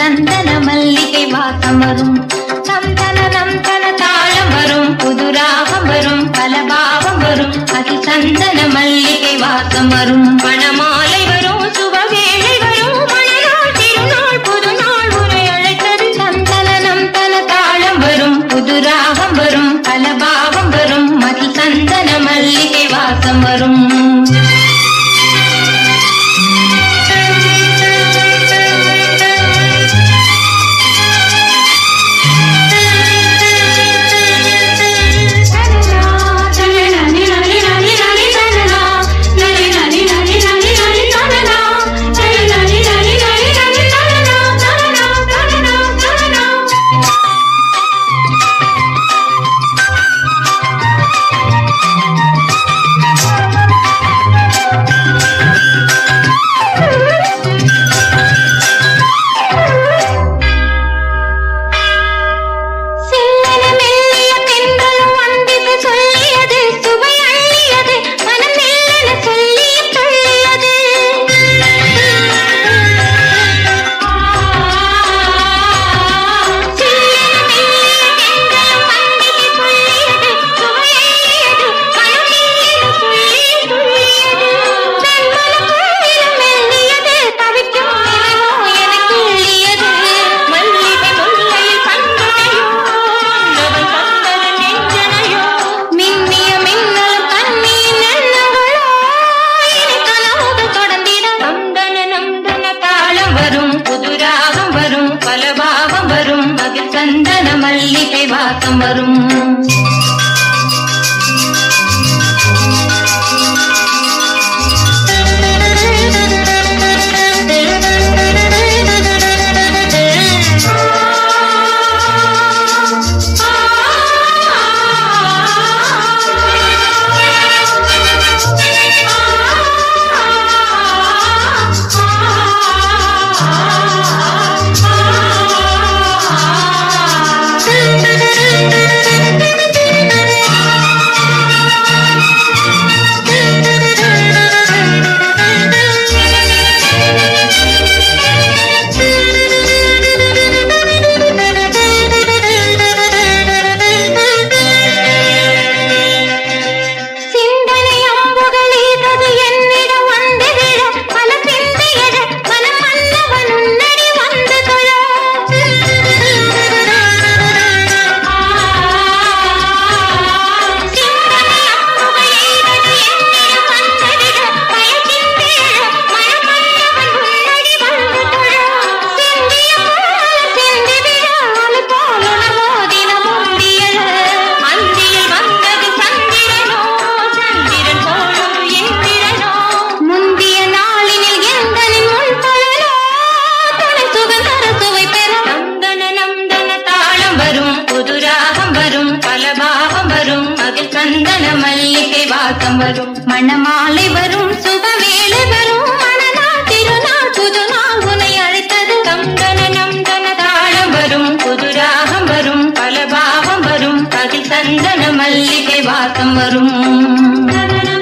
சந்தன மல்லிகை வாசம் வரும் சந்தன நந்தன தாளம் வரும் புது ராகம் வரும் பல பாவம் வரும் அதி சந்தன மல்லிகை வாசம் வரும் மணமாலை வரும் சுபவேளை வரும் மணநாள் திருநாள் புது நாள் உரை அழைத்தது சந்தன நந்தன தாளம் வரும் புது ராகம் வரும் பல பாவம் வரும் மதி சந்தன மல்லிகை வாசம் வரும் சில்லென மெல்லிய தென்றலும் வந்திது சொல்லியது சுவை அள்ளியது மனம் மெல்லென சொல்லிய துள்ளியது சில்லென மெல்லிய தென்றலும் வந்திது சொல்லியது சுவை அள்ளியது மனம் மெல்லென சொல்லிய துள்ளியது தன்மனம் கோயிலும் மெல்லியது தவிக்கும் நிலவோ எனக்கு உள்ளியது மல்லிகை முல்லையில் கண்களையோ சொன்னவன் தந்தது நெஞ்சனையோ மின்னிய மின்னலும் கண்ணியின் எண்ணங்களோ இனி கனவுகள் தொடர்ந்திட நந்தன நந்தன தாளம் வரும் புது ராகம் வரும் பல பாவம் வரும் அதில் சந்தன மல்லிகை வாசம் வரும் சிந்தனை அம்புகள் ஈதது என்னிடம் வந்து விழ பல சிந்தையட மனம் மன்னவன் உன்னடி வந்து தொழ சிந்தனை அம்புகள் ஈதது என்னிடம் வந்து விழ பல சிந்தையட மனம் மன்னவன் உன்னடி வந்து தொழ சிந்திய போல சிந்தி விழ அலை போல மோதின முந்தியழ அந்தியில் வந்தது சந்திரனோ சந்திரன் போலும் இந்திரனோ முந்திய நாளினில் எந்தனின் முன்பழலோ துணை சுகந்தர சுவை பெற நந்தன நந்தன தாளம் வரும் புது ராகம் வரும் பல பாவம் வரும் அதில் சந்தன மல்லிகை வாசம் வரும் மணமாலை வரும் சுபவேளை வரும் மணநாள் திருநாள் புது நாள் உனை அழைத்தது கந்தன நந்தன தாளம் வரும் புது ராகம் வரும் பல பாவம் வரும் அதில் சந்தன மல்லிகை வாசம் வரும்